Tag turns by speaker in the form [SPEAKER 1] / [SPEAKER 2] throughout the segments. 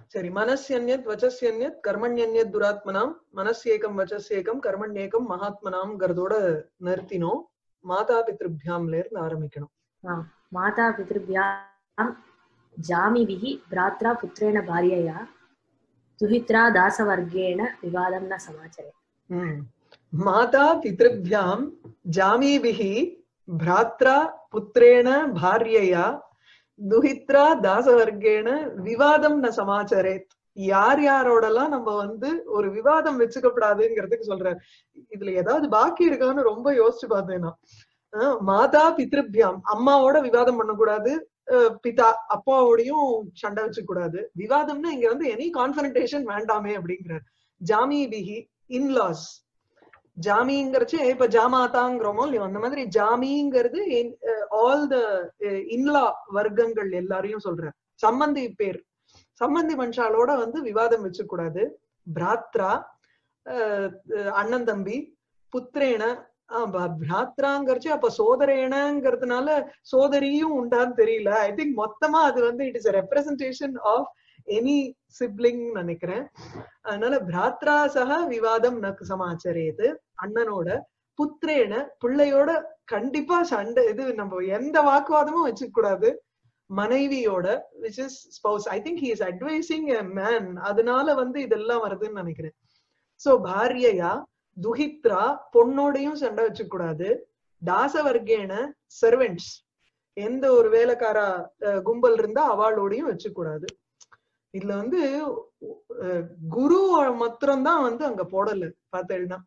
[SPEAKER 1] சரி மனசியன்யத் வச்சஸ்யன்யத் கர்மண்யன்யத் துராத்மனாம் மனசேகம் வச்சஸ்யேகம் கர்மண்யேகம் மகாத்மனாம்ங்கிறதோட நிறுத்தினோம் மாதா பித்ருபியாம்ல இருந்து ஆரம்பிக்கணும்
[SPEAKER 2] माता पितृभ्यां जामिभिः भ्रात्रा पुत्रेण भार्यया दुहित्रा दासवर्गेण विवादं न समाचरे
[SPEAKER 1] ம். மாதா பித்ருபியாம் ஜாமீபிஹி பிராத்ரா புத்திரேண பாரியையா துஹித்ரா தாசவர்கேன விவாதம் ந சமாச்சரேத் யார் யாரோடலாம் நம்ம வந்து ஒரு விவாதம் வச்சுக்கப்படாதுங்கிறதுக்கு சொல்றாரு இதுல ஏதாவது பாக்கி இருக்கான்னு ரொம்ப யோசிச்சு பார்த்தேன் நான் அஹ் மாதா பித்ருபியாம் அம்மாவோட விவாதம் பண்ணக்கூடாது அஹ் பிதா அப்பாவோடையும் சண்டை வச்சுக்க கூடாது விவாதம்னா இங்க வந்து எனி கான்ஃபரன்டேஷன் வேண்டாமே அப்படிங்கிறார் ஜாமீபிஹி இன்லாஸ் ஜாமிங்கிறச்சு இப்ப ஜாமாதாங்கிறோமோ இல்லையோ அந்த மாதிரி ஜாமிங்கிறது ஆல் த இன்லா வர்க்கங்கள் எல்லாரையும் சொல்ற சம்பந்தி பேர் சம்பந்தி மனுஷாலோட வந்து விவாதம் வச்சுக்க கூடாது பிராத்ரா அஹ், அஹ், அண்ணன் தம்பி புத்திரேன ஆஹ் ப- பிராத்ராங்கிறச்சு அப்ப சோதரேனங்கிறதுனால சோதரியும் உண்டான்னு தெரியல ஐ திங்க் மொத்தமா அது வந்து it is representation of any sibling நினைக்கிறேன் அதனால பிராத்ரா சக விவாதம் நக்கு சமாச்சரேது அண்ணனோட புத்திரேன பிள்ளையோட கண்டிப்பா சண்டை இது நம்ம எந்த வாக்குவாதமும் வச்சுக்க கூடாது மனைவியோட which is spouse I think he is advising a man அதனால வந்து இதெல்லாம் வருதுன்னு நினைக்கிறேன் சோ பாரியையா துஹித்ரா பொண்ணோடையும் சண்டை வச்சுக்க கூடாது தாசவர்கேன சர்வெண்ட்ஸ் எந்த ஒரு வேலைக்காரா அஹ், கும்பல் இருந்தா அவளோடையும் வச்சுக்க கூடாது இதுல வந்து அஹ், குரு மாத்திரம்தான் வந்து அங்க போடல பார்த்தேன்னா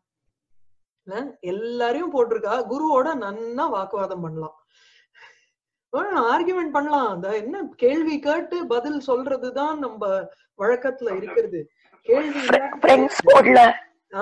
[SPEAKER 1] எல்லாரையும் போட்டிருக்கா குருவோட நன்னா வாக்குவாதம் பண்ணலாம் ஆர்குமெண்ட் பண்ணலாம் அந்த என்ன கேள்வி கேட்டு பதில் சொல்றதுதான் நம்ம வழக்கத்துல இருக்கிறது கேள்வி
[SPEAKER 3] ஃப்ரெண்ட்ஸ் போடல
[SPEAKER 1] ஆ?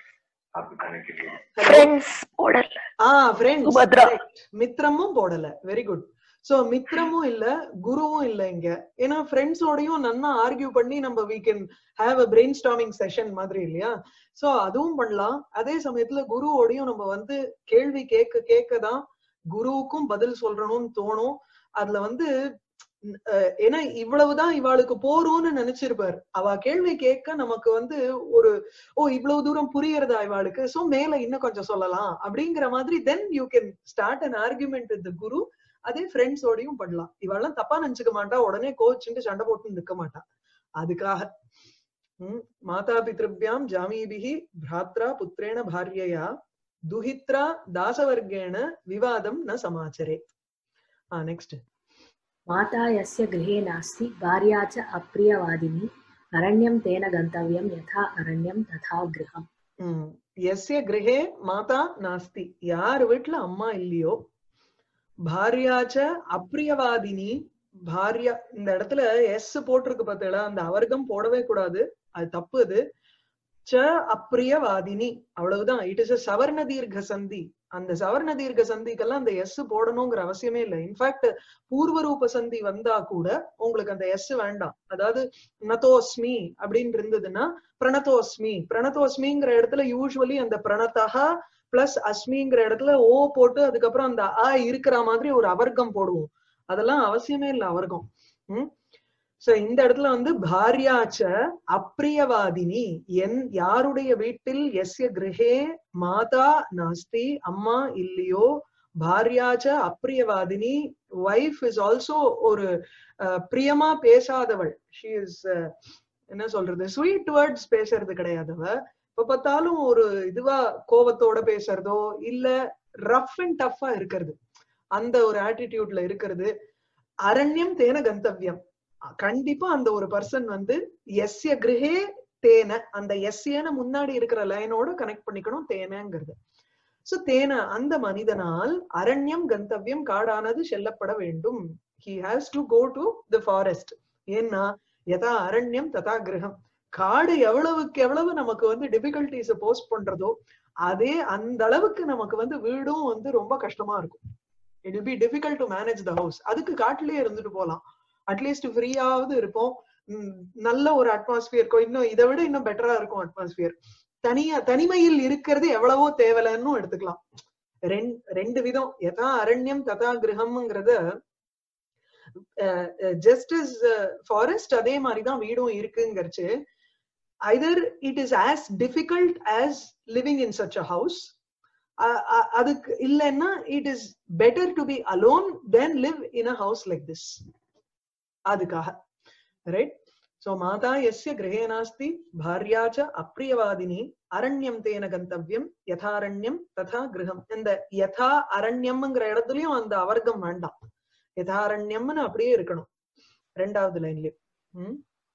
[SPEAKER 3] ஃப்ரெண்ட்ஸ் போடல
[SPEAKER 1] ஆ ஃப்ரெண்ட்ஸ்
[SPEAKER 3] சுபத்ரா.
[SPEAKER 1] மித்ரமும் போடல வெரி குட் சோ மித்ரமும் இல்ல குருவும் இல்ல இங்க ஏன்னா ஃப்ரெண்ட்ஸோடயும் நன்னா ஆர்கியூ பண்ணி நம்ம we can have a brainstorming session மாதிரி இல்லையா சோ அதுவும் பண்ணலாம் அதே சமயத்துல குருவோடையும் நம்ம வந்து கேள்வி கேட்க கேட்க தான் குருவுக்கும் பதில் சொல்றணும்னு தோணும் அதுல வந்து அஹ், ஏன்னா இவ்வளவுதான் இவாளுக்கு போறோம்னு நினைச்சிருப்பார் அவ கேள்வி கேட்க நமக்கு வந்து ஒரு ஓ இவ்வளவு தூரம் புரியறதா இவாளுக்கு சோ மேல இன்னும் கொஞ்சம் சொல்லலாம் அப்படிங்கிற மாதிரி then you can start an argument with guru அதே ஃப்ரெண்ட்ஸோடையும் பண்ணலாம் இவாளெல்லாம் தப்பா நினைச்சுக்க மாட்டா உடனே கோச்சுட்டு சண்டை போட்டு நிக்க மாட்டா அதுக்காக ம், மாதா பித்ருபியாம் ஜாமீபிஹி பிராத்ரா புத்திரேண பாரியையா துஹித்ரா தாசவர்கேண விவாதம் ந சமாச்சரே ஆ நெக்ஸ்ட்
[SPEAKER 2] माता यस्य गृहे नास्ति भार्या च अप्रियवादिनी अरण्यं तेन गन्तव्यं यथा अरण्यं तथा गृहम्
[SPEAKER 1] ம் எஸ்ய கிரகே மாதா நாஸ்தி யார் வீட்டுல அம்மா இல்லையோ பாரியாச்ச அப்பிரியவாதினி பாரியா இந்த இடத்துல எஸ் போட்டிருக்கு பார்த்தீங்களா அந்த அவர்க்கம் போடவே கூடாது அது தப்பு அது ச அப்பிரியவாதினி அவ்வளவுதான் இட் இஸ் சவர்ண தீர்க்க சந்தி அந்த சவர்ண தீர்க்க சந்திக்கெல்லாம் அந்த எஸ் போடணுங்கிற அவசியமே இல்லை இன்ஃபேக்ட் பூர்வ ரூப சந்தி வந்தா கூட உங்களுக்கு அந்த எஸ் வேண்டாம் அதாவது நதோஸ்மி அப்படின்னு இருந்ததுன்னா பிரணதோஸ்மி பிரணதோஸ்மிங்கிற இடத்துல யூஸ்வலி அந்த பிரணதா பிளஸ் அஸ்மிங்கிற இடத்துல ஓ போட்டு அதுக்கப்புறம் அந்த அ இருக்கிற மாதிரி ஒரு அவர்க்கம் போடுவோம் அதெல்லாம் அவசியமே இல்ல அவர்க்கம் உம் சோ இந்த இடத்துல வந்து பாரியாச்ச அப்பிரியவாதினி என் யாருடைய வீட்டில் எஸ்ய கிரகே மாதா நாஸ்தி அம்மா இல்லையோ பாரியாச்ச அப்பிரியவாதினி ஒய்ஃப் இஸ் ஆல்சோ ஒரு அஹ், பிரியமா பேசாதவள் ஷி இஸ் என்ன சொல்றது ஸ்வீட் வேர்ட்ஸ் பேசுறது கிடையாதவ இப்ப பார்த்தாலும் ஒரு இதுவா கோவத்தோட பேசுறதோ இல்ல ரஃப் அண்ட் டஃபா இருக்கிறது அந்த ஒரு ஆட்டிடியூட்ல இருக்கிறது அரண்யம் தேன கந்தவியம் கண்டிப்பா அந்த ஒரு பர்சன் வந்து எஸ்ய கிரகே தேன அந்த எஸ்யன முன்னாடி இருக்கிற லைனோட கனெக்ட் பண்ணிக்கணும் தேனங்கிறது சோ தேன அந்த மனிதனால் அரண்யம் கந்தவியம் காடானது செல்லப்பட வேண்டும் he has to go to the forest ஏன்னா யதா அரண்யம் ததா கிரகம் காடு எவ்வளவுக்கு எவ்வளவு நமக்கு வந்து டிபிகல்டிஸ போஸ்ட் பண்றதோ அதே அந்த அளவுக்கு நமக்கு வந்து வீடும் வந்து ரொம்ப கஷ்டமா இருக்கும் it will be difficult to manage the house அதுக்கு காட்டுலயே இருந்துட்டு போலாம் அட்லீஸ்ட் ஃப்ரீயாவது இருப்போம் உம் நல்ல ஒரு அட்மாஸ்பியர் இருக்கும் இன்னும் இதை விட இன்னும் பெட்டரா இருக்கும் அட்மாஸ்பியர் தனியா தனிமையில் இருக்கிறது எவ்வளவோ தேவலைன்னு எடுத்துக்கலாம் ரெண் ரெண்டு விதம் யதா அரண்யம் ததா கிரகம்ங்கிறத ஜஸ்ட் இஸ் ஃபாரஸ்ட் அதே மாதிரிதான் வீடும் இருக்குங்கிறச்சு either it is as difficult as living in such a house அதுக்கு இல்லைன்னா it is better to be alone then live in a house like this அதுக்காக ரைட் சோ மாதா எஸ்ய கிரகே நாஸ்தி பாரியா ச அப்பிரியவாதினி அரண்யம் தேன கந்தவியம் யதாரண்யம் ததா கிரகம் இந்த யதா அரண்யம்ங்கிற இடத்துலயும் அந்த அவர்க்கம் வேண்டாம் யதாரண்யம்னு அப்படியே இருக்கணும் ரெண்டாவது லைன்லயும் உம்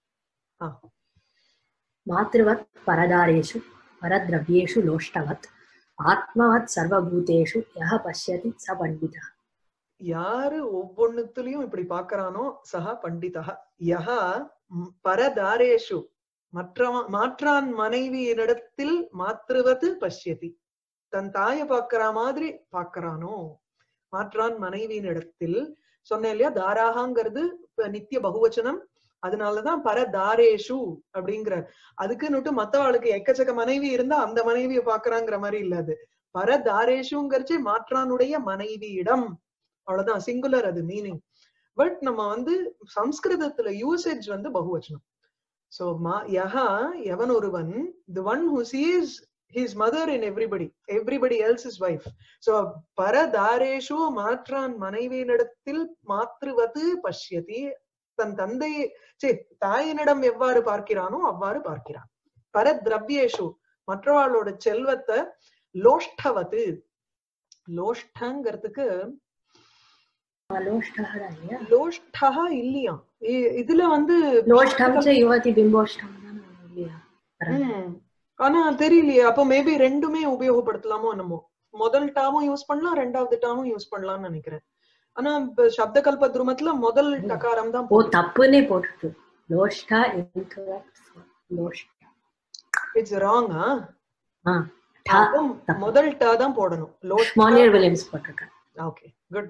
[SPEAKER 2] मातृवत् परदारेषु परद्रव्येषु लोष्टवत् आत्मवत् सर्वभूतेषु यः पश्यति स पण्डितः
[SPEAKER 1] யாரு ஒவ்வொன்னுத்துலயும் இப்படி பாக்குறானோ சஹா பண்டிதா யஹா ம், பரதாரேஷு மற்ற மாற்றான் மனைவியினிடத்தில் மாற்றுவது பஷ்யதி தன் தாய பாக்குற மாதிரி பாக்குறானோ மாற்றான் மனைவியினிடத்தில் சொன்னேன் இல்லையா தாராகாங்கிறது இப்ப நித்திய பகுவச்சனம் அதனாலதான் பரதாரேஷு அப்படிங்கிற அதுக்குன்னுட்டு மத்தவாளுக்கு எக்கச்சக்க மனைவி இருந்தா அந்த மனைவியை பாக்குறாங்கிற மாதிரி இல்ல அது பரதாரேஷுங்கிறச்சு மாற்றானுடைய மனைவியிடம் அவ்வளவுதான் சிங்குலர் அது மீனிங் பட் நம்ம வந்து சம்ஸ்கிருதத்துல யூசேஜ் வந்து பகுவச்சனம் சோ மா யஹா எவன் ஒருவன் the one who sees his mother in everybody everybody else is wife so பரதாரேஷு மாற்றான் மனைவியினிடத்தில் மாற்றுவது பஷ்யதி தன் தந்தை சே தாயினிடம் எவ்வாறு பார்க்கிறானோ அவ்வாறு பார்க்கிறான் பரத்ரவ்யேஷு மற்றவாளோட செல்வத்தை லோஷ்டவது லோஷ்டங்கிறதுக்கு
[SPEAKER 2] लोष्टः இல்லையா
[SPEAKER 1] லோஷ்டா இல்லையா இ- இதுல வந்து
[SPEAKER 2] लोष्टं च युवति बिम्बोष्टं இல்லையா
[SPEAKER 1] ம். ஆனா தெரியலையே அப்போ மேபி ரெண்டுமே உபயோகப்படுத்தலாமோ என்னமோ முதல் டாமும் யூஸ் பண்ணலாம் ரெண்டாவது டாமும் யூஸ் பண்ணலாம்னு நினைக்கிறேன் ஆனா இப்ப சப்த கல்ப துருமத்துல முதல் டகாரம் தான்
[SPEAKER 2] ஓ தப்புன்னே போட்டுட்டு லோஷ்டா இன்கரெக்ட் லோஷ்டா
[SPEAKER 1] இட்ஸ் ராங்
[SPEAKER 2] ஆ டா தப்பு.
[SPEAKER 1] முதல் டா தான் போடணும் லோஷ்டா
[SPEAKER 2] மானியர் வில்லியம்ஸ் போட்டிருக்கேன்
[SPEAKER 1] ஓகே குட்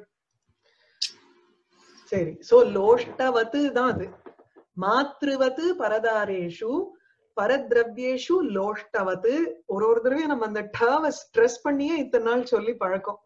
[SPEAKER 1] சரி சோ லோஷ்டவத்து தான் அது மாத்ருவத்து பரதாரேஷு பரத்ரவ்யேஷு லோஷ்டவத்து ஒரு ஒரு தடவையும் நம்ம அந்த டாவை ஸ்ட்ரெஸ் பண்ணியே இத்தனை நாள் சொல்லி பழக்கம்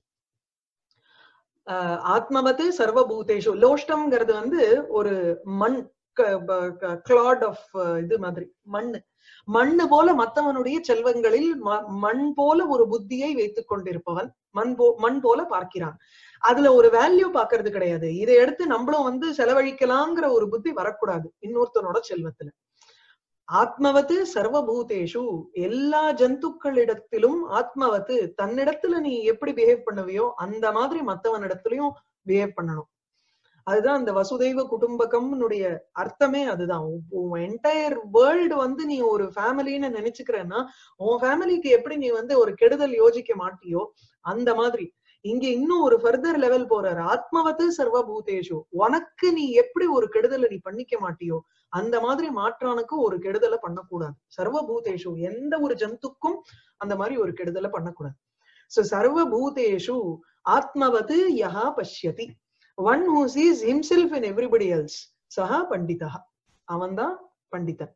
[SPEAKER 1] ஆஹ் ஆத்மவத்து சர்வபூதேஷு லோஷ்டம்ங்கிறது வந்து ஒரு மண் கிளாட் ஆஃப் இது மாதிரி மண்ணு மண்ணு போல மத்தவனுடைய செல்வங்களில் ம- மண் போல ஒரு புத்தியை வைத்துக் கொண்டிருப்பவன் மண் போ மண் போல பார்க்கிறான் அதுல ஒரு வேல்யூ பாக்குறது கிடையாது இதை எடுத்து நம்மளும் வந்து செலவழிக்கலாங்கிற ஒரு புத்தி வரக்கூடாது இன்னொருத்தனோட செல்வத்துல ஆத்மவத்து சர்வபூதேஷு எல்லா ஜந்துக்களிடத்திலும் ஆத்மவத்து தன்னிடத்துல நீ எப்படி பிஹேவ் பண்ணுவியோ அந்த மாதிரி மத்தவனிடத்திலயும் பிஹேவ் பண்ணணும் அதுதான் அந்த வசுதெய்வ குடும்பகம்னுடைய அர்த்தமே அதுதான் என்டையர் வேர்ல்டு வந்து நீ ஒரு ஃபேமிலின்னு நினைச்சுக்கிறேன்னா உன் ஃபேமிலிக்கு எப்படி நீ வந்து ஒரு கெடுதல் யோசிக்க மாட்டியோ அந்த மாதிரி இங்க இன்னும் ஒரு ஃபர்தர் லெவல் போறாரு ஆத்மவத்து சர்வபூதேஷு உனக்கு நீ எப்படி ஒரு கெடுதலை நீ பண்ணிக்க மாட்டியோ அந்த மாதிரி மாற்றானுக்கு ஒரு கெடுதலை பண்ணக்கூடாது சர்வபூதேஷு எந்த ஒரு ஜந்துக்கும் அந்த மாதிரி ஒரு கெடுதலை பண்ணக்கூடாது சோ சர்வபூதேஷு ஆத்மவது யஹா பஷ்யதி one who sees himself in everybody else சஹா பண்டிதா அவன்தான் பண்டிதன்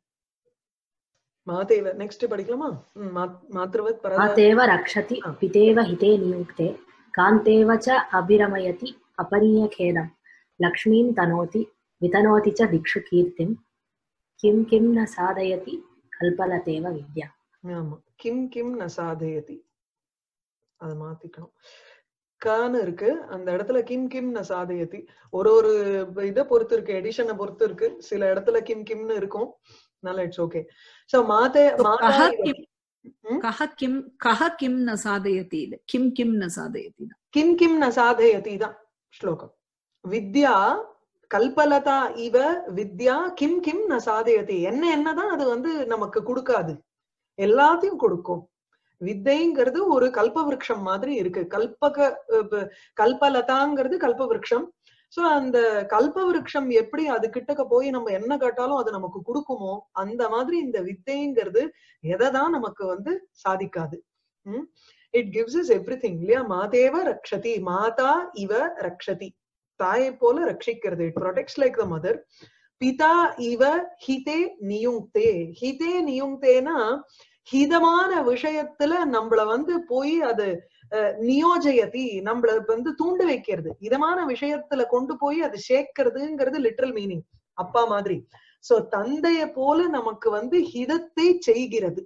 [SPEAKER 1] மாதேவ நெக்ஸ்ட் படிக்கலாமா ம், மா- மாத்ருவத் பரதா
[SPEAKER 2] मातेव रक्षति पितेव हिते नियुक्ते कान्तेव च अभिरमयति अपनीयखेदं लक्ष्मीं तनोति वितनोति च दिक्षु कीर्तिं किं किं न साधयति कल्पलतेव विद्या
[SPEAKER 1] ஆமா கிம் கிம் ந சாதயதி அத மாத்திக்கணும் கான்னு இருக்கு அந்த இடத்துல கிம் கிம் ந சாதயதி ஒரு ஒரு இதை பொறுத்து இருக்கு எடிஷனை பொறுத்து இருக்கு சில இடத்துல கிம் கிம்னு இருக்கும் அதனால இட்ஸ் ஓகே சோ மாதே மாதா
[SPEAKER 4] कः
[SPEAKER 1] இவ-
[SPEAKER 4] किं
[SPEAKER 1] ம்?
[SPEAKER 4] कः किं कः किं न साधयति इति। किं किं न साधयति इति।
[SPEAKER 1] கிம் கிம் ந சாதயதி தான் ஸ்லோகம் வித்யா கல்பலதா இவ வித்யா கிம் கிம் ந சாதயதி என்ன என்னதான் அது வந்து நமக்கு கொடுக்காது எல்லாத்தையும் கொடுக்கும் வித்தைங்கிறது ஒரு கல்ப விருட்சம் மாதிரி இருக்கு கல்பக அஹ் ப- கல்பலதாங்கிறது கல்ப விருட்சம் சோ அந்த கல்ப விருட்சம் எப்படி அது கிட்டக்க போய் நம்ம என்ன கேட்டாலும் அது நமக்கு கொடுக்குமோ அந்த மாதிரி இந்த வித்தைங்கிறது எதைதான் நமக்கு வந்து சாதிக்காது um it gives is everything இல்லையா மாதேவ ரக்ஷதி மாதா இவ ரக்ஷதி தாயை போல ரட்சிக்கிறது it protects like the mother பிதா இவ ஹிதே நியுங்தே ஹிதே நியுங்தேனா ஹிதமான விஷயத்துல நம்மள வந்து போய் அது அஹ், நியோஜயதி நம்மள வந்து தூண்டு வைக்கிறது இதமான விஷயத்துல கொண்டு போய் அது சேர்க்கிறதுங்கிறது லிட்ரல் மீனிங் அப்பா மாதிரி சோ தந்தைய போல நமக்கு வந்து ஹிதத்தை செய்கிறது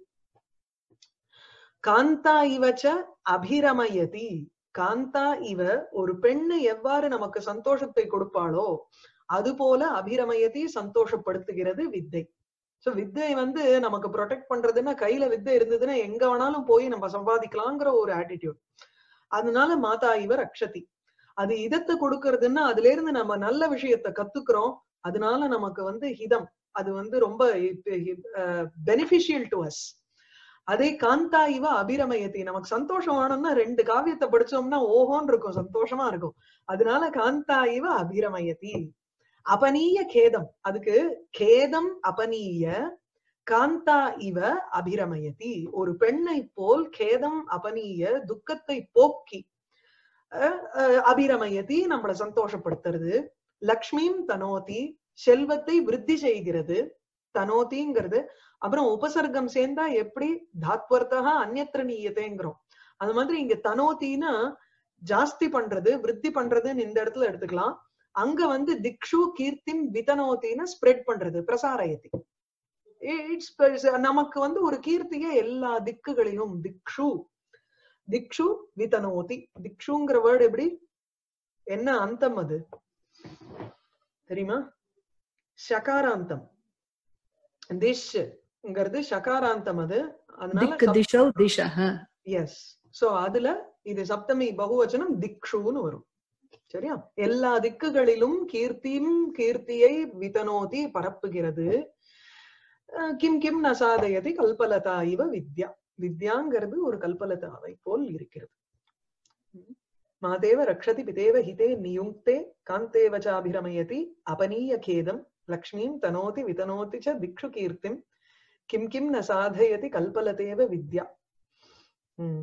[SPEAKER 1] காந்தா இவச்ச அபிரமயதி காந்தா இவ ஒரு பெண்ணு எவ்வாறு நமக்கு சந்தோஷத்தை கொடுப்பாளோ அது போல அபிரமயதி சந்தோஷப்படுத்துகிறது வித்தை சோ வித்தை வந்து நமக்கு ப்ரொடெக்ட் பண்றதுன்னா கையில வித்தை இருந்ததுன்னா எங்க வேணாலும் போய் நம்ம சம்பாதிக்கலாங்கிற ஒரு ஆட்டிடியூட் அதனால மாதா இவ ரக்ஷதி அது இதத்தை கொடுக்கறதுன்னா அதுல இருந்து நம்ம நல்ல விஷயத்த கத்துக்கிறோம் அதனால நமக்கு வந்து ஹிதம் அது வந்து ரொம்ப பெனிஃபிஷியல் டு அஸ் அதே காந்தா இவ அபிரமயத்தி நமக்கு சந்தோஷம் வேணும்னா ரெண்டு காவியத்தை படிச்சோம்னா ஓஹோன்னு இருக்கும் சந்தோஷமா இருக்கும் அதனால காந்தா இவ அபிரமயதி அபனீய கேதம் அதுக்கு கேதம் அபனீய காந்தா இவ அபிரமயதி ஒரு பெண்ணை போல் கேதம் அபனீய துக்கத்தை போக்கி அஹ், அஹ், அபிரமயதி நம்மள சந்தோஷப்படுத்துறது லக்ஷ்மியும் தனோதி செல்வத்தை விருத்தி செய்கிறது தனோதிங்கிறது அப்புறம் உபசர்க்கம் சேர்ந்தா எப்படி தாத்வர்த்தகா அந்நத்திர நீயத்தைங்கிறோம் அது மாதிரி இங்க தனோத்தின்னா ஜாஸ்தி பண்றது விருத்தி பண்றதுன்னு இந்த இடத்துல எடுத்துக்கலாம் அங்க வந்து திக்ஷு கீர்த்திம் விதனோத்தின்னு ஸ்ப்ரெட் பண்றது பிரசாரயத்தி இட்ஸ் நமக்கு வந்து ஒரு கீர்த்திய எல்லா திக்குகளிலும் திக்ஷு திக்ஷு விதனோதி திக்ஷுங்கிற வேர்டு எப்படி என்ன அந்தம் அது தெரியுமா ஷகாராந்தம் திஷ்ங்கிறது ஷகாராந்தம் அது அதனால
[SPEAKER 4] திக்கு திஷௌ திஷஹ
[SPEAKER 1] எஸ் சோ அதுல இது சப்தமி பகுவச்சனம் திக்ஷுன்னு வரும் சரியா எல்லா திக்குகளிலும் கீர்த்தியும் கீர்த்தியை விதனோதி பரப்புகிறது அஹ் கிம் கிம் நசாதயதி கல்பலதா இவ வித்யா வித்யாங்கிறது ஒரு கல்பலதாவை போல் இருக்கிறது உம். மாதேவ ரக்ஷதி பிதேவ ஹிதே நியுக்தே காந்தேவ சாபிரமயதி அபனீய கேதம் லக்ஷ்மீம் தனோதி விதனோதி ச திக்ஷு கீர்த்திம் கிம் கிம் ந சாதயதி கல்பலதேவ வித்யா உம்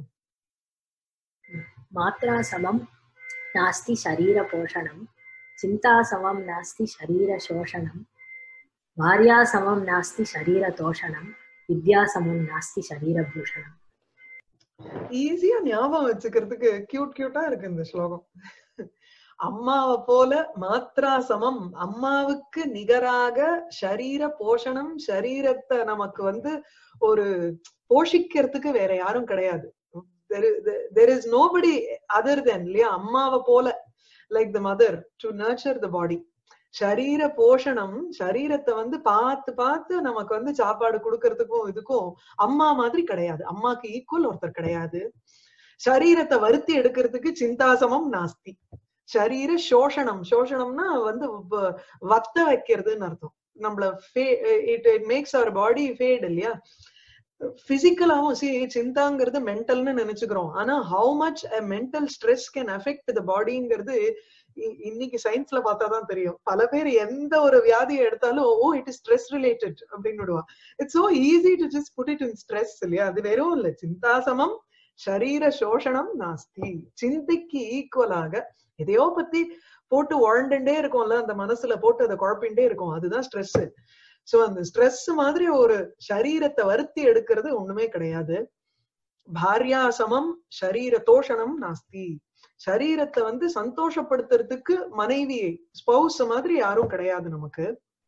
[SPEAKER 2] मात्रा समं नास्ति शरीरपोषणं चिन्तासमं नास्ति शरीरशोषणं भार्यासमं नास्ति शरीरतोषणं विद्यासमं नास्ति शरीरभूषणम्
[SPEAKER 1] ஈஸியா ஞாபகம் வச்சுக்கிறதுக்கு கியூட் கியூட்டா இருக்கு இந்த ஸ்லோகம் அம்மாவை போல மாத்ரா சமம் அம்மாவுக்கு நிகராக ஷரீர போஷணம் ஷரீரத்தை நமக்கு வந்து ஒரு போஷிக்கிறதுக்கு வேற யாரும் கிடையாது there is nobody other than இல்லையா அம்மாவை போல like the mother to nurture the body ஷரீர போஷணம் சரீரத்தை வந்து பார்த்து பார்த்து நமக்கு வந்து சாப்பாடு கொடுக்கறதுக்கும் இதுக்கும் அம்மா மாதிரி கிடையாது அம்மாக்கு ஈக்குவல் ஒருத்தர் கிடையாது சரீரத்தை வருத்தி எடுக்கிறதுக்கு சிந்தாசமம் நாஸ்தி சரீர சோஷணம் சோஷணம்னா வந்து வ- வத்த வைக்கிறதுன்னு அர்த்தம் நம்மள it it makes our body fat இல்லையா பிசிக்கலாவும் சி சிந்தாங்கிறது மென்டல்னு நினைச்சுக்கிறோம் ஆனா how much mental stress can affect the பாடிங்கிறது இ- இன்னைக்கு சயின்ஸ்ல பார்த்தாதான் தெரியும் பல பேர் எந்த ஒரு வியாதியை எடுத்தாலும் oh it is stress related அப்படின்னு விடுவா it's so easy to just put it in stress இல்லையா அது வெறும் இல்ல சிந்தாசமம் ஷரீர சோஷணம் நாஸ்தி சிந்தைக்கு ஈக்குவலாக எதையோ பத்தி போட்டு உழண்டுட்டே இருக்கும்ல அந்த மனசுல போட்டு அதை குழப்பிண்டே இருக்கும் அதுதான் ஸ்ட்ரெஸ் சோ அந்த ஸ்ட்ரெஸ் மாதிரி ஒரு சரீரத்தை வருத்தி எடுக்கிறது ஒண்ணுமே கிடையாது பாரியா சமம் சரீர தோஷணம் நாஸ்தி சரீரத்தை வந்து சந்தோஷப்படுத்துறதுக்கு மனைவி ஸ்பௌஸ் மாதிரி யாரும் கிடையாது நமக்கு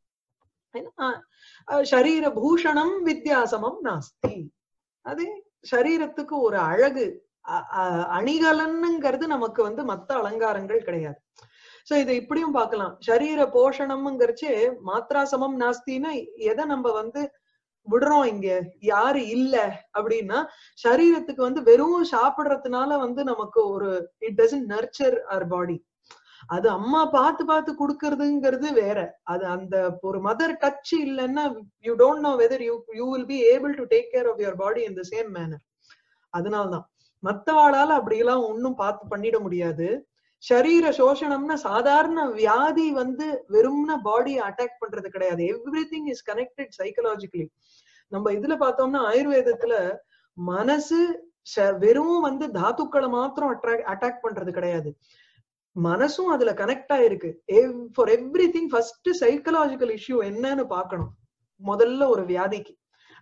[SPEAKER 1] ஏன்னா, அஹ், சரீர பூஷணம் வித்தியாசமம் நாஸ்தி அதே சரீரத்துக்கு ஒரு அழகு அ- அ- அணிகலன்னுங்கிறது நமக்கு வந்து மத்த அலங்காரங்கள் கிடையாது சோ இதை இப்படியும் பார்க்கலாம் சரீர போஷணம்ங்கிறச்சே மாத்ரா சமம் நாஸ்தின்னா எதை நம்ம வந்து விடுறோம் இங்க யாரு இல்ல அப்படின்னா சரீரத்துக்கு வந்து வெறும் சாப்பிடுறதுனால வந்து நமக்கு ஒரு it doesn't nurture our body அது அம்மா பார்த்து பார்த்து கொடுக்கறதுங்கிறது வேற அது அந்த ஒரு மதர் டச் இல்லைன்னா you don't know whether you you will be able to take care of your body in the same manner அதனால்தான் மத்தவாளால அப்படியெல்லாம் ஒண்ணும் பார்த்து பண்ணிட முடியாது சரீர சோஷணம்னா சாதாரண வியாதி வந்து வெறும்ன பாடியை அட்டாக் பண்றது கிடையாது everything is connected psychologically நம்ம இதுல பார்த்தோம்னா ஆயுர்வேதத்துல மனசு ச- வெறும் வந்து தாத்துக்களை மாத்திரம் அட்ராக்ட் அட்டாக் பண்றது கிடையாது மனசும் அதுல கனெக்ட் ஆயிருக்கு for everything first psychological issue என்னன்னு பார்க்கணும் முதல்ல ஒரு வியாதிக்கு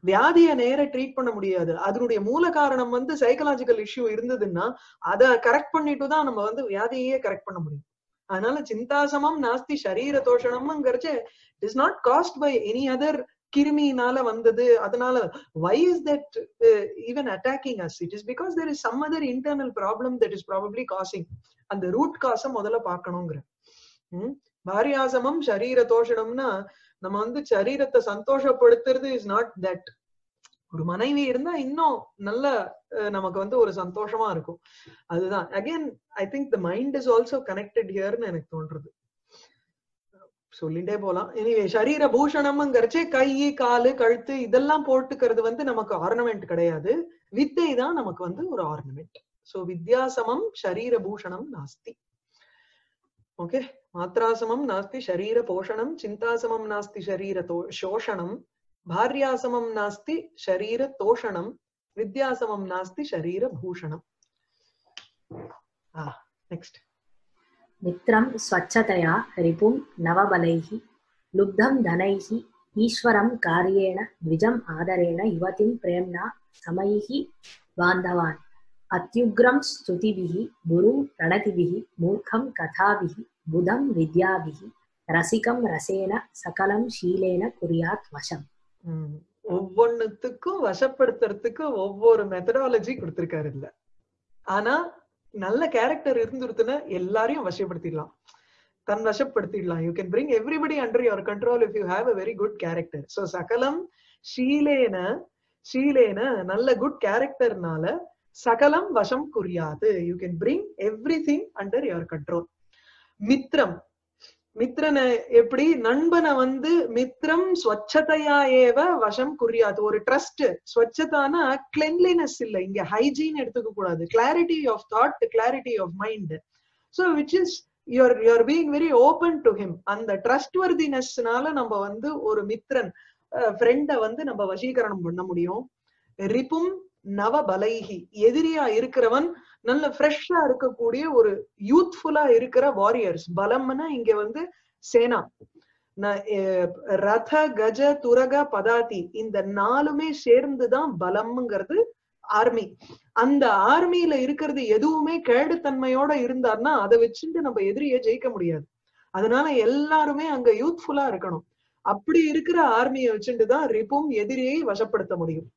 [SPEAKER 1] வியாதிய நேர ட்ரீட் பண்ண முடியாது அதனுடைய மூல காரணம் வந்து சைக்கலாஜிக்கல் இஷ்யூ இருந்ததுன்னா அதை கரெக்ட் பண்ணிட்டு தான் நம்ம வந்து வியாதியே கரெக்ட் பண்ண முடியும் அதனால சிந்தாசமம் நாஸ்தி சரீர தோஷணம்ங்கிறச்சு it is not caused by any other கிருமினால வந்தது அதனால why is that even attacking as it is because there is some other internal problem that is probably causing அந்த ரூட் காசை முதல்ல பார்க்கணுங்கிற உம் பாரியாசமம் சரீர தோஷணம்னா நம்ம வந்து சரீரத்தை சந்தோஷப்படுத்துறது இஸ் நாட் தட் ஒரு மனைவி இருந்தா இன்னும் நல்ல அஹ், நமக்கு வந்து ஒரு சந்தோஷமா இருக்கும் அதுதான் again I think the mind is also connected ஹியர்னு எனக்கு தோன்றது சொல்லிட்டே போலாம் எனிவே சரீர பூஷணம்ங்கிறச்சே கை காலு கழுத்து இதெல்லாம் போட்டுக்கிறது வந்து நமக்கு ஆர்னமெண்ட் கிடையாது வித்தை தான் நமக்கு வந்து ஒரு ஆர்னமெண்ட் சோ வித்யாசமம் சரீர பூஷணம் நாஸ்தி ஓகே மாத்ராசமம் நாஸ்தி சரீர போஷணம் சிந்தாசமம் நாஸ்தி சரீர தோ சோஷணம் பாரியாசமம் நாஸ்தி சரீர தோஷணம் வித்யாசமம் நாஸ்தி சரீர பூஷணம் ஆ நெக்ஸ்ட்
[SPEAKER 2] मित्रं स्वच्छतया रिपुं नवबलैः लुब्धं धनैः ईश्वरं कार्येण द्विजम् आदरेण युवतिं प्रेम्णा समैः बान्धवान् अत्युग्रं स्तुतिभिः गुरुं प्रणतिभिः मूर्खं कथाभिः बुधं विद्याभिः रसिकं रसेन सकलं शीलेन कुर्यात् वशम्
[SPEAKER 1] உம் ஒவ்வொன்னுத்துக்கும் வசப்படுத்துறதுக்கு ஒவ்வொரு மெத்தடாலஜி கொடுத்திருக்காரு இல்ல ஆனா நல்ல கேரக்டர் இருந்துருத்துன்னா எல்லாரையும் வசப்படுத்திடலாம் தன் வசப்படுத்திடலாம் you can bring everybody under your control if you have a very good character so சகலம் ஷீலேன ஷீலேன நல்ல குட் கேரக்டர்னால சகலம் வசம் குறியாது you can bring everything under your control மித்ரம் மித்ரனை எப்படி நண்பனை வந்து மித்ரம் ஸ்வச்சதையா ஏவ வசம் குறியாது ஒரு ட்ரஸ்ட் ஸ்வச்சதானா கிளென்லினஸ் இல்ல இங்க ஹைஜீன் எடுத்துக்க கூடாது clarity of thought clarity of mind so which is you're you're being very open to him அந்த ட்ரஸ்ட் வர்தினஸ்னால நம்ம வந்து ஒரு மித்ரன் ஃப்ரெண்ட வந்து நம்ம வசீகரணம் பண்ண முடியும் ரிப்பும் நவ பலைஹி எதிரியா இருக்கிறவன் நல்ல ஃப்ரெஷ்ஷா இருக்கக்கூடிய ஒரு யூத்ஃபுல்லா இருக்கிற வாரியர்ஸ் பலம்னா இங்க வந்து சேனா ந- அஹ் ரத கஜ துரக பதாதி இந்த நாலுமே சேர்ந்துதான் பலம்ங்கிறது ஆர்மி அந்த ஆர்மியில இருக்கிறது எதுவுமே கேடுத்தன்மையோட இருந்தார்னா அதை வச்சுட்டு நம்ம எதிரியை ஜெயிக்க முடியாது அதனால எல்லாருமே அங்க யூத்ஃபுல்லா இருக்கணும் அப்படி இருக்கிற ஆர்மியை வச்சுட்டு தான் ரிப்பும் எதிரியை வசப்படுத்த முடியும்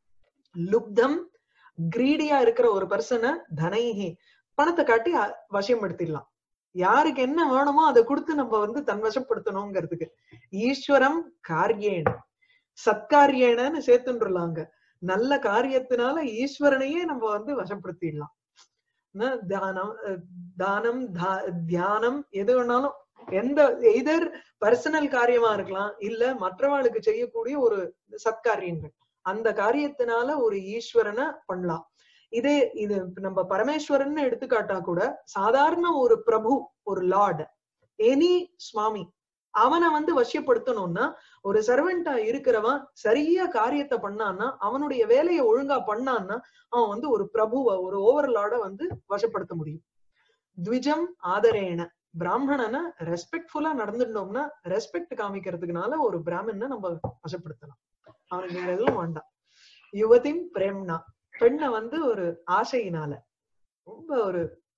[SPEAKER 1] லுப்தம் கிரீடியா இருக்கிற ஒரு பர்சனை தனைஹி பணத்தை காட்டி அ- வசியப்படுத்திடலாம் யாருக்கு என்ன வேணுமோ அதை கொடுத்து நம்ம வந்து தன்வசப்படுத்தணுங்கிறதுக்கு ஈஸ்வரம் காரியேன சத்காரியேனன்னு சேர்த்துன்றாங்க நல்ல காரியத்தினால ஈஸ்வரனையே நம்ம வந்து வசப்படுத்திடலாம் என்ன, தியானம் அஹ், தானம் தா- தியானம் எது வேணாலும் எந்த எதர் பர்சனல் காரியமா இருக்கலாம் இல்ல மற்றவாளுக்கு செய்யக்கூடிய ஒரு சத்காரியங்கள் அந்த காரியத்தினால ஒரு ஈஸ்வரனை பண்ணலாம் இதே இது நம்ம பரமேஸ்வரன் எடுத்துக்காட்டா கூட சாதாரண ஒரு பிரபு ஒரு லார்ட் எனி சுவாமி அவனை வந்து வசியப்படுத்தணும்னா ஒரு சர்வெண்டா இருக்கிறவன் சரியா காரியத்தை பண்ணான்னா அவனுடைய வேலையை ஒழுங்கா பண்ணான்னா அவன் வந்து ஒரு பிரபுவ ஒரு ஓவர்லார்ட வந்து வசப்படுத்த முடியும் த்விஜம் ஆதரேன பிராமணனை ரெஸ்பெக்ட்ஃபுல்லா நடந்துட்டோம்னா ரெஸ்பெக்ட் காமிக்கிறதுக்குனால ஒரு பிராமணனை நம்ம வசப்படுத்தலாம் அவனுக்கு வேற எதுவும் வேண்டாம் யுவதிம் பிரேம்னா பெண்ணை வந்து ஒரு ஆசையினால ரொம்ப ஒரு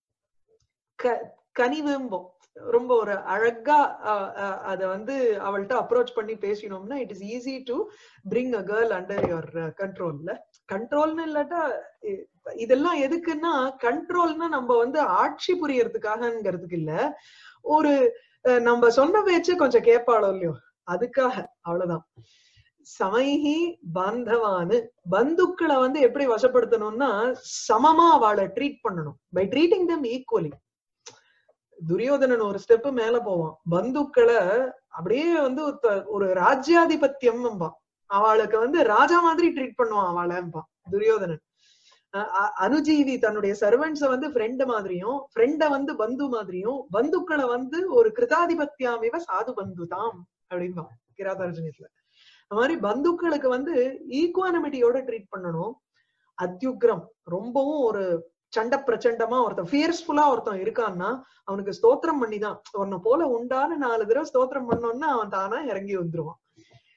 [SPEAKER 1] க கனிவும்போம் ரொம்ப ஒரு அழகா அஹ், அஹ், அத வந்து அவள்கிட்ட அப்ரோச் பண்ணி பேசினோம்னா it is easy to bring a girl under your கண்ட்ரோல்ல கண்ட்ரோல்னு இல்லாட்டா இ- இதெல்லாம் எதுக்குன்னா கண்ட்ரோல்னா நம்ம வந்து ஆட்சி புரியறதுக்காகங்கிறதுக்கு இல்ல ஒரு அஹ், நம்ம சொன்ன பேச்சு கொஞ்சம் கேட்பாளோ இல்லையோ அதுக்காக அவ்வளவுதான் சமைஹி பாந்தவானு பந்துக்களை வந்து எப்படி வசப்படுத்தணும்னா சமமா அவளை ட்ரீட் பண்ணணும் by treating them equally Duryodhana ஒரு ஸ்டெப் மேல போவான் பந்துக்களை அப்படியே வந்து ஒருத்த- ஒரு ராஜ்யாதிபத்தியம் அவளுக்கு வந்து ராஜா மாதிரி ட்ரீட் பண்ணுவான் அவளைம்பான் துரியோதனன் அஹ் அ- அனுஜீவி தன்னுடைய சர்வன்ஸ வந்து ஃப்ரெண்ட் மாதிரியும் ஃப்ரெண்ட வந்து பந்து மாதிரியும் பந்துக்களை வந்து ஒரு கிருதாதிபத்தியாமிவ சாது பந்து தாம் அப்படின்பான் கிராதார்ஜுனியத்துல அந்த மாதிரி பந்துக்களுக்கு வந்து ஈக்குவானமிட்டியோட ட்ரீட் பண்ணணும் அத்யுக்ரம் ரொம்பவும் ஒரு சண்டை பிரச்சண்டமா ஒருத்தன் ஃபியர்ஸ்ஃபுல்லா ஒருத்தன் இருக்கான்னா அவனுக்கு ஸ்தோத்திரம் பண்ணிதான் உன்னை போல உண்டான நாலு தடவை ஸ்தோத்திரம் பண்ணோம்னா அவன் தானா இறங்கி வந்துருவான்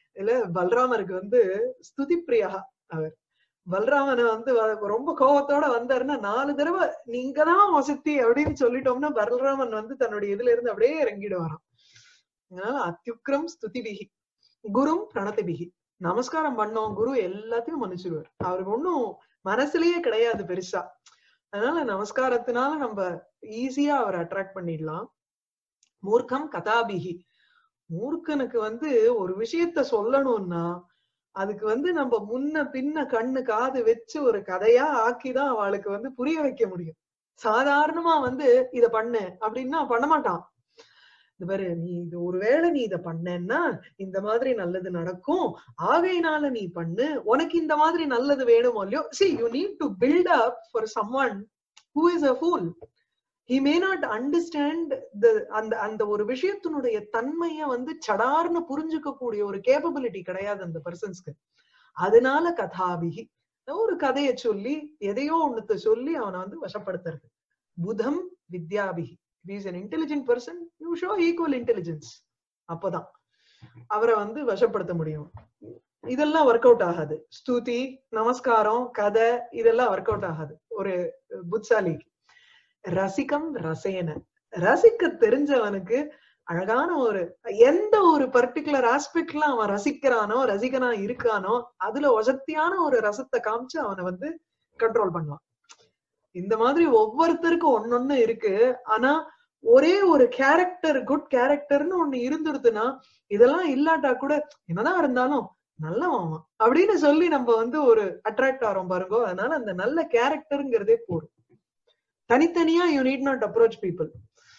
[SPEAKER 1] இல்ல பல்ராமருக்கு வந்து ஸ்துதி பிரியா அவர் பல்ராமனை வந்து வ- ரொம்ப கோபத்தோட வந்தாருன்னா நாலு தடவை நீங்க தான் வசதி அப்படின்னு சொல்லிட்டோம்னா பல்ராமன் வந்து தன்னுடைய இதுல இருந்து அப்படியே இறங்கிடுவாராம் அதனால அத்தியுக்ரம் ஸ்துதிபிகி குரும் பிரணதிபிகி நமஸ்காரம் பண்ணோம் குரு எல்லாத்தையும் மன்னிச்சிருவார் அவருக்கு ஒண்ணும் மனசுலயே கிடையாது பெருசா அதனால நமஸ்காரத்தினால நம்ம ஈஸியா அவர் அட்ராக்ட் பண்ணிடலாம் மூர்க்கம் கதாபிகி மூர்க்கனுக்கு வந்து ஒரு விஷயத்த சொல்லணும்னா அதுக்கு வந்து நம்ம முன்ன பின்ன கண்ணு காது வச்சு ஒரு கதையா ஆக்கிதான் அவளுக்கு வந்து புரிய வைக்க முடியும் சாதாரணமா வந்து இத பண்ணு அப்படின்னா பண்ண மாட்டான் இந்த பாரு நீ இது ஒருவேளை நீ இத பண்ணேன்னா இந்த மாதிரி நல்லது நடக்கும் ஆகையினால நீ பண்ணு உனக்கு இந்த மாதிரி நல்லது வேணுமோ இல்லையோ see you need to build up for someone who is a fool he may not understand the அந்த அந்த ஒரு விஷயத்தினுடைய தன்மைய வந்து சடார்னு புரிஞ்சுக்க கூடிய ஒரு கேப்பபிலிட்டி கிடையாது அந்த பர்சன்ஸ்க்கு அதனால கதாபிகி ஒரு கதையை சொல்லி எதையோ ஒண்ணுத்த சொல்லி அவனை வந்து வசப்படுத்துறது புதம் வித்யாபிகி is an intelligent person you show equal intelligence அப்பதான் அவரை வந்து வசப்படுத்த முடியும் இதெல்லாம் ஒர்க் அவுட் ஆகாது ஸ்துதி நமஸ்காரம் கதை இதெல்லாம் ஒர்க் அவுட் ஆகாது ஒரு புட்சாலிக்கு ரசிகம் ரசேன ரசிக்க தெரிஞ்சவனுக்கு அழகான ஒரு எந்த ஒரு பர்டிகுலர் ஆஸ்பெக்ட்ல அவன் ரசிக்கிறானோ ரசிகனா இருக்கானோ அதுல வசத்தியான ஒரு ரசத்தை காமிச்சு அவனை வந்து கண்ட்ரோல் பண்ணுவான் இந்த மாதிரி ஒவ்வொருத்தருக்கும் ஒன்னொன்னு இருக்கு ஆனா ஒரே ஒரு கேரக்டர் குட் கேரக்டர்னு ஒண்ணு இருந்துருதுன்னா இதெல்லாம் இல்லாட்டா கூட என்னதான் இருந்தாலும் நல்லவன் அவன் அப்படின்னு சொல்லி நம்ம வந்து ஒரு அட்ராக்ட் ஆறோம் பாருங்க அதனால அந்த நல்ல கேரக்டருங்கிறதே போரும் தனித்தனியா you need not approach people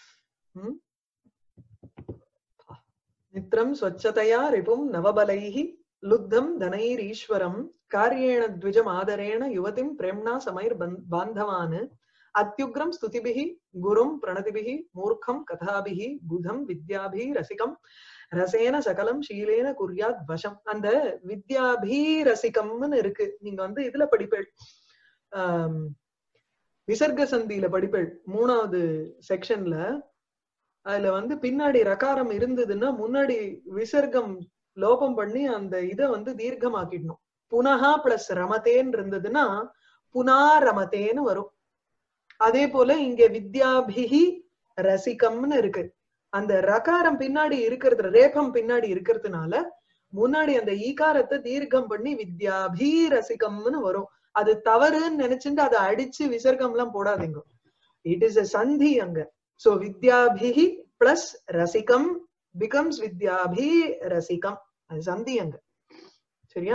[SPEAKER 1] மித்ரம் ஸ்வச்சதையா ரிபும் நவபலைஹி லுத்தம் தனைரீஸ்வரம் காரியேண த்விஜம் ஆதரேண யுவதிம் பிரேம்ணா சமைர் பந்த்- பாந்தவான் அத்யுக்ரம் ஸ்துதிபிஹி குரும் பிரணதிபிஹி மூர்க்கம் கதாபிஹி புதம் வித்யாபி ரசிகம் ரசேன சகலம் ஷீலேன குர்யாத் வசம் அந்த வித்யாபி ரசிகம்னு இருக்கு நீங்க வந்து இதுல படிப்பேள் ஆம், விசர்க சந்தியில படிப்பேள் மூணாவது செக்ஷன்ல அதுல வந்து பின்னாடி ரகாரம் இருந்ததுன்னா முன்னாடி விசர்க்கம் லோபம் பண்ணி அந்த இத வந்து தீர்க்கமாக்கிடணும் புனகா பிளஸ் ரமதேன்னு இருந்ததுன்னா புனா ரமதேன்னு வரும் அதே போல இங்க வித்யாபிஹி ரசிகம்னு இருக்கு அந்த ரகாரம் பின்னாடி இருக்கிறது ரேபம் பின்னாடி இருக்கிறதுனால முன்னாடி அந்த ஈகாரத்தை தீர்க்கம் பண்ணி வித்யாபி ரசிகம்னு வரும் அது தவறுன்னு நினைச்சுட்டு அதை அடிச்சு விசர்க்கம் எல்லாம் போடாதீங்க இட் இஸ் a சந்தி அங்க சோ வித்யாபிஹி பிளஸ் ரசிகம் பிகம்ஸ் வித்யாபி ரசிகம் அது சந்தி அங்க சரியா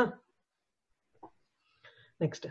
[SPEAKER 1] நெக்ஸ்ட்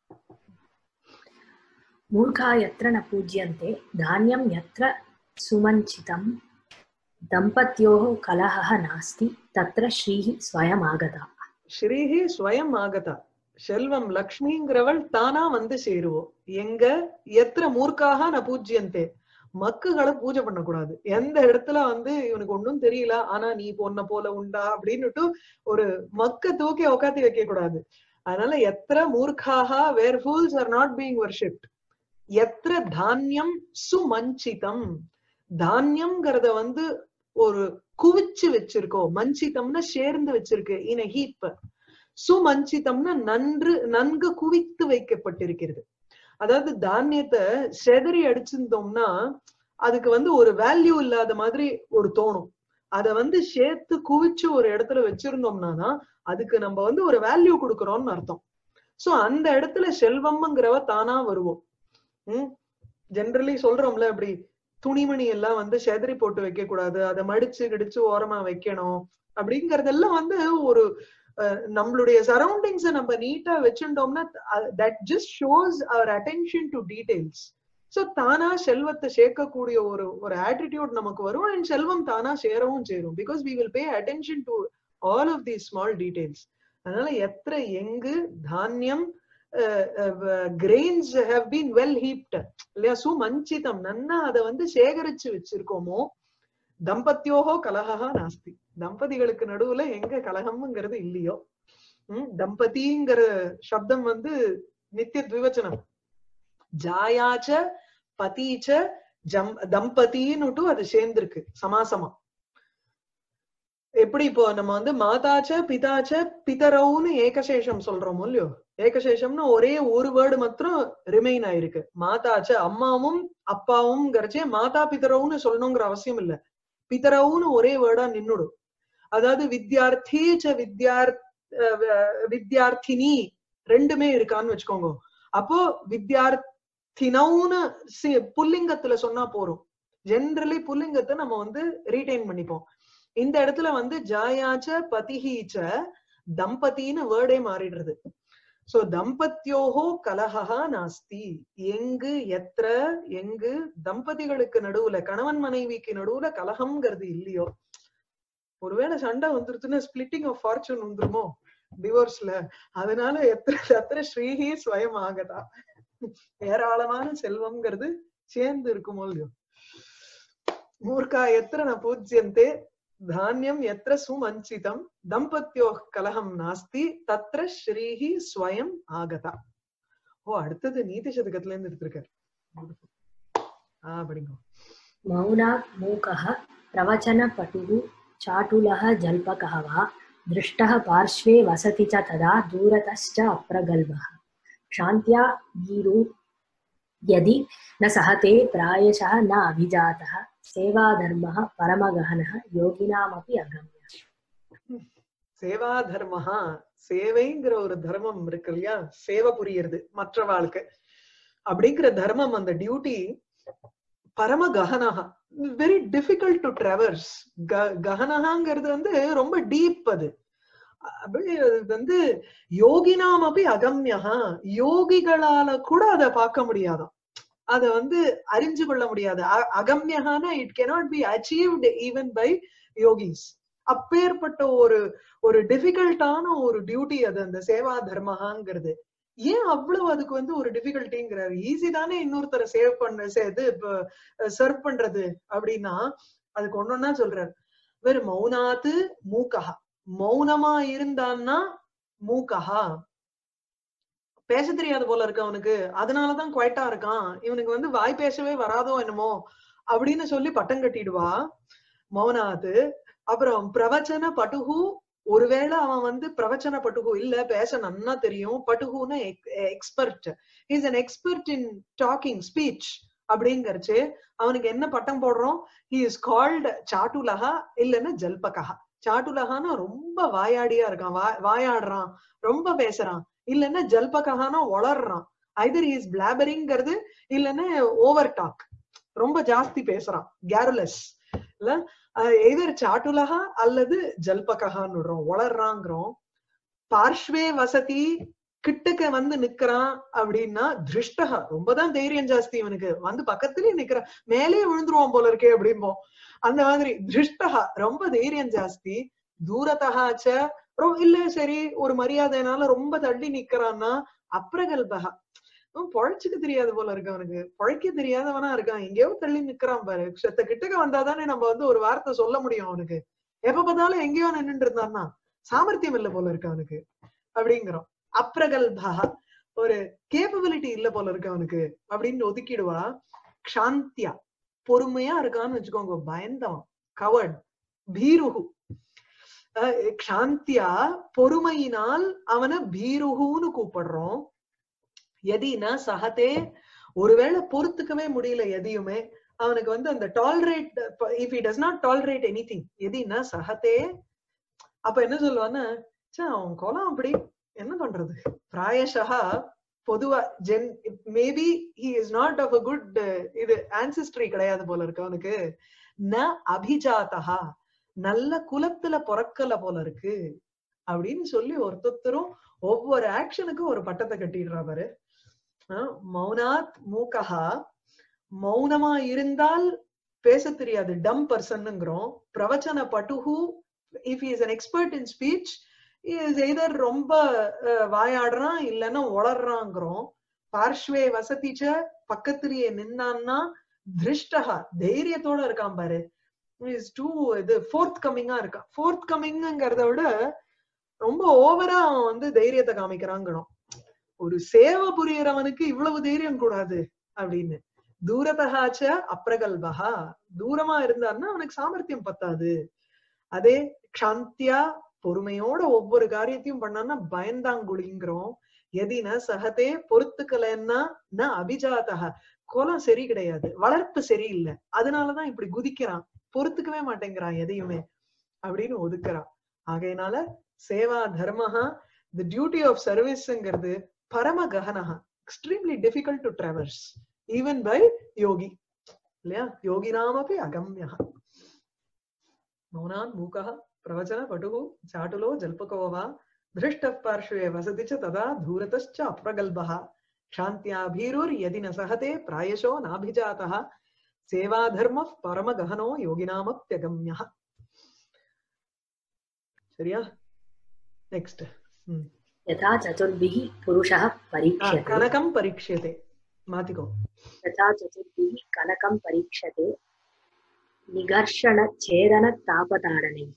[SPEAKER 2] मूर्खा यत्र न पूज्यन्ते धान्यं यत्र सुमञ्चितं दम्पत्योः कलहः नास्ति तत्र श्रीः स्वयमागता
[SPEAKER 1] ஸ்ரீஹி ஸ்வயம் ஆகதா செல்வம் லக்ஷ்மிங்கிறவள் தானா வந்து சேருவோம் எங்க எத்திர மூர்க்காக ந பூஜ்யந்தே மக்குகளை பூஜை பண்ணக்கூடாது எந்த இடத்துல வந்து இவனுக்கு ஒண்ணும் தெரியல ஆனா நீ பொண்ண போல உண்டா அப்படின்னுட்டு ஒரு மக்க தூக்கி உக்காத்தி வைக்க கூடாது அதனால எத்திர மூர்க்காக where fools are not being worshipped எத்திர தானியம் சுமஞ்சிதம் தானியம்ங்கிறத வந்து ஒரு குவிச்சு வச்சிருக்கோம் மஞ்சிதம்னா சேர்ந்து வச்சிருக்கு இன் ஹீப் சுமஞ்சிதம்னா நன்று நன்கு குவித்து வைக்கப்பட்டிருக்கிறது அதாவது தானியத்தை செதறி அடிச்சிருந்தோம்னா அதுக்கு வந்து ஒரு வேல்யூ இல்லாத மாதிரி ஒரு தோணும் அத வந்து சேர்த்து குவிச்சு ஒரு இடத்துல வச்சிருந்தோம்னா தான் அதுக்கு நம்ம வந்து ஒரு வேல்யூ கொடுக்கறோம்னு அர்த்தம் சோ அந்த இடத்துல செல்வம்ங்கிறவ தானா வருவோம் உம் ஜென்ரலி சொல்றோம்ல அப்படி துணிமணி எல்லாம் வந்து செதறி போட்டு வைக்க கூடாது அதை மடிச்சு கிடிச்சு ஓரமா வைக்கணும் அப்படிங்கறதெல்லாம் வந்து ஒரு அஹ், நம்மளுடைய சரௌண்டிங்ஸ நம்ம நீட்டா வச்சுட்டோம்னா that just shows our attention to details so தானா செல்வத்தை சேர்க்கக்கூடிய ஒரு ஒரு ஆட்டிடியூட் நமக்கு வரும் அண்ட் செல்வம் தானா சேரவும் சேரும் because we will pay attention to all of the small details அதனால எத்திர எங்கு தானியம் grains have been well heaped இல்லையா சுமஞ்சிதம் நன்னா அதை வந்து சேகரிச்சு வச்சிருக்கோமோ தம்பத்தியோகோ கலகா நாஸ்தி தம்பதிகளுக்கு நடுவுல எங்க கலகம்ங்கிறது இல்லையோ உம் தம்பதிங்கிற சப்தம் வந்து நித்திய த்விவச்சனம் ஜாயாச்ச பதீச்ச ஜம் தம்பதின்னுட்டு அது சேர்ந்திருக்கு சமாசமா எப்படி இப்போ நம்ம வந்து மாதாச்ச பிதாச்ச பிதரவுன்னு ஏகசேஷம் சொல்றோம் இல்லையோ ஏகசேஷம்னா ஒரே ஒரு வேர்டு மாத்திரம் ரிமைன் ஆயிருக்கு மாதாச்ச அம்மாவும் அப்பாவும் கரைச்சே மாதா பிதரவுன்னு சொல்லணுங்கிற அவசியம் இல்ல பிதரவுன்னு ஒரே வேர்டா நின்னுடும் அதாவது வித்யார்த்தி ச வித்யார் அஹ் வ- வித்யார்த்தினி ரெண்டுமே இருக்கான்னு வச்சுக்கோங்க அப்போ வித்யார்த்தினவுன்னு சி- புல்லிங்கத்துல சொன்னா போறோம் ஜென்ரலி புல்லிங்கத்தை நம்ம வந்து ரீடைன் பண்ணிப்போம் இந்த இடத்துல வந்து ஜாயாச்ச பதிஹீச்ச தம்பதின்னு வேர்டே மாறிடுறது சோ தம்பத்யோஹோ கலஹா நாஸ்தி எங்கு எத்திர எங்கு தம்பதிகளுக்கு நடுவுல கணவன் மனைவிக்கு நடுவுல கலகம்ங்கிறது இல்லையோ ஒருவேளை சண்டை வந்துருச்சுன்னா ஸ்பிளிட்டிங் ஆஃப் ஃபார்ச்சூன் வந்துருமோ டிவோர்ஸ்ல அதனால எத்திர எத்திர ஸ்ரீஹி ஸ்வயம் ஆகதா ஏராளமான செல்வம்ங்கிறது சேர்ந்து இருக்குமோ இல்லையோ மூர்க்கா எத்திர ந பூஜ்யந்தே தானியம் எத்திர சுமஞ்சிதம் தம்பத்யோ கலகம் நாஸ்தி தத்ர ஸ்ரீஹி ஸ்வயம் ஆகதா ஓ அடுத்தது நீதி சதகத்துல இருந்து எடுத்திருக்காரு ஆஹ் படிங்க
[SPEAKER 2] मौनात् मूकः प्रवचनपटुः चाटुलः जल्पकः वा दृष्टः पार्श्वे वसति च तदा दूरतश्च अप्रगल्भः क्षान्त्या गीरु यदि न सहते प्रायशः न अभिजातः सेवाधर्मः परमगहनः योगिनामपि अगम्यः
[SPEAKER 1] சேவா தர்மஹா சேவைங்கிற ஒரு தர்மம் இருக்கு இல்லையா சேவை புரியறது மற்றவாளுக்கு அப்படிங்கிற தர்மம் அந்த டியூட்டி பரம ககனஹா வெரி டிஃபிகல்ட் டு ட்ராவர்ஸ் ககனஹாங்கிறது வந்து ரொம்ப டீப் அது அப்படியே அது வந்து யோகினாம் அப்படி அகம்யஹா யோகிகளால கூட அதை பார்க்க முடியாதாம் அத வந்து அறிஞ்சு கொள்ள முடியாது அ- அகம்யஹானா it cannot be achieved even by yogis அப்பேற்பட்ட ஒரு ஒரு டிஃபிகல்ட்டான ஒரு டியூட்டி அது அந்த சேவா தர்மஹாங்கிறது ஏன் அவ்வளவு அதுக்கு வந்து ஒரு டிஃபிகல்ட்டிங்கிறாரு ஈஸி தானே இன்னொருத்தரை சேவ் பண்ண சே- இது சர்வ் பண்றது அப்படின்னா அதுக்கு ஒன்னொன்னா சொல்றாரு வெறும் மௌனாத்து மூக்கஹா மௌனமா இருந்தான்னா மூக்கஹா பேச தெரியாது போல இருக்கு அவனுக்கு அதனாலதான் குவைட்டா இருக்கான் இவனுக்கு வந்து வாய் பேசவே வராதோ என்னமோ அப்படின்னு சொல்லி பட்டம் கட்டிடுவா மௌனாத்து அப்புறம் பிரவச்சன பட்டுகு ஒருவேளை அவன் வந்து பிரவச்சன பட்டுகு இல்ல பேச நன்னா தெரியும் பட்டுகுன்னு expert is an expert in talking speech அப்படிங்கறச்சு அவனுக்கு என்ன பட்டம் போடுறோம் ஹி இஸ் கால்ட் சாட்டுலகா இல்லைன்னா ஜல்பகா சாட்டுலகான்னா ரொம்ப வாயாடியா இருக்கான் வா வாயாடுறான் ரொம்ப பேசுறான் இல்லைன்னா ஜல்பகஹானா வளர்றான் ஐதர் இஸ் பிளாபரிங்கிறது இல்லைன்னா ஓவர் டாக் ரொம்ப ஜாஸ்தி பேசுறான் கேருலஸ் இல்ல எதிர் சாட்டுலகா அல்லது ஜல்பகஹான்னு விடுறோம் வளர்றாங்கிறோம் பார்ஷ்வே வசதி கிட்டக்க வந்து நிக்கிறான் அப்படின்னா திருஷ்டகா ரொம்பதான் தைரியம் ஜாஸ்தி இவனுக்கு வந்து பக்கத்துலயே நிக்கிறான் மேலே விழுந்துருவான் போல இருக்கே அப்படிம்போம் அந்த மாதிரி திருஷ்டகா ரொம்ப தைரியம் ஜாஸ்தி தூரத்தகாச்ச ரொ- இல்ல சரி ஒரு மரியாதைனால ரொம்ப தள்ளி நிக்கிறான்னா அப்ரகல்பகா அவன் பொழைச்சுக்க தெரியாது போல இருக்கு அவனுக்கு பொழைக்க தெரியாதவனா இருக்கான் எங்கேயோ தள்ளி நிக்கிறான் பாரு செத்த கிட்டக்க வந்தாதானே நம்ம வந்து ஒரு வார்த்தை சொல்ல முடியும் அவனுக்கு எப்ப பார்த்தாலும் எங்கேயோ நின்னுட்டு இருந்தான்னா சாமர்த்தியம் இல்ல போல இருக்கு அவனுக்கு அப்படிங்கிறோம் அப்ரகல்பா ஒரு கேப்பபிலிட்டி இல்ல போல இருக்கு அவனுக்கு அப்படின்னு ஒதுக்கிடுவா க்ஷாந்தியா பொறுமையா இருக்கான்னு வச்சுக்கோங்க பயந்தவன் கவர்ட் பீருகு அஹ் க்ஷாந்தியா பொறுமையினால் அவனை பீருகுன்னு கூப்பிடுறோம் எதினா சகதே ஒருவேளை பொறுத்துக்கவே முடியல எதையுமே அவனுக்கு வந்து அந்த tolerate if he does not tolerate anything எதினா சகதே அப்ப என்ன சொல்லுவான்னா ச்சே அவன் கோலம் அப்படி என்ன பண்றது பிராயஷா பொதுவா ஜென் maybe he is not of a good இது ஆன்சிஸ்டரி கிடையாது போல இருக்கு அவனுக்கு ந அபிஜாத்தகா நல்ல குலத்துல பிறக்கல போல இருக்கு அப்படின்னு சொல்லி ஒருத்தரும் ஒவ்வொரு ஆக்ஷனுக்கும் ஒரு பட்டத்தை கட்டிடுறா பாரு அஹ் மௌனாத் மூக்கஹா மௌனமா இருந்தால் பேச தெரியாது டம் பர்சன்ங்கிறோம் பிரவச்சன பட்டுகு if is an expert in speech is either ரொம்ப அஹ், வாயாடுறான் இல்லைன்னா உளர்றாங்கிறோம் பார்ஷ்வே வசதிச்ச பக்கத்திலேயே நின்னான்னா திருஷ்டகா தைரியத்தோட இருக்கான் பாரு இஸ் டூ இது ஃபோர்த் கம்மிங்கா இருக்கான் ஃபோர்த் கம்மிங்கிறத விட ரொம்ப ஓவரா அவன் வந்து தைரியத்தை காமிக்கிறாங்கணும் ஒரு சேவை புரியறவனுக்கு இவ்வளவு தைரியம் கூடாது அப்படின்னு தூரதகாச்ச அப்ரகல்பகா தூரமா இருந்தான்னா அவனுக்கு சாமர்த்தியம் பத்தாது அதே க்ஷாந்தியா பொறுமையோட ஒவ்வொரு காரியத்தையும் பண்ணான்னா பயந்தாங்குழிங்கிறோம் எதின சகதே பொறுத்துக்கலன்னா ந அபிஜாதக குலம் சரி கிடையாது வளர்ப்பு சரியில்லை அதனாலதான் இப்படி குதிக்கிறான் பொறுத்துக்கவே மாட்டேங்கிறான் எதையுமே அப்படின்னு ஒதுக்குறான் ஆகையினால சேவா தர்மஹா தி டியூட்டி ஆஃப் சர்வீஸ்ங்கிறது பரம ககனஹா extremely difficult to traverse even by yogi இல்லையா யோகினாமப்பி அகம்யா மௌனான் மூகः பிரவச்சன பட்டுः சாட்டுலோ ஜல்பகோ வா धृष्टः पार्श्वे वसति च तदा धूरतश्च अप्रगल्भः क्षान्त्याभीरुर्यदि न सहते प्रायशो नाभिजातः सेवाधर्मः परमगहनो योगिनामप्यगम्यः சரியா நெக்ஸ்ட்
[SPEAKER 2] यथा चतुर्भिः पुरुषः परीक्ष्यते
[SPEAKER 1] கனகம் பரீட்சியதே மாத்திக்கோ
[SPEAKER 2] तथा चतुर्भिः कनकं परीक्षते निघर्षणच्छेदनतापताडनैः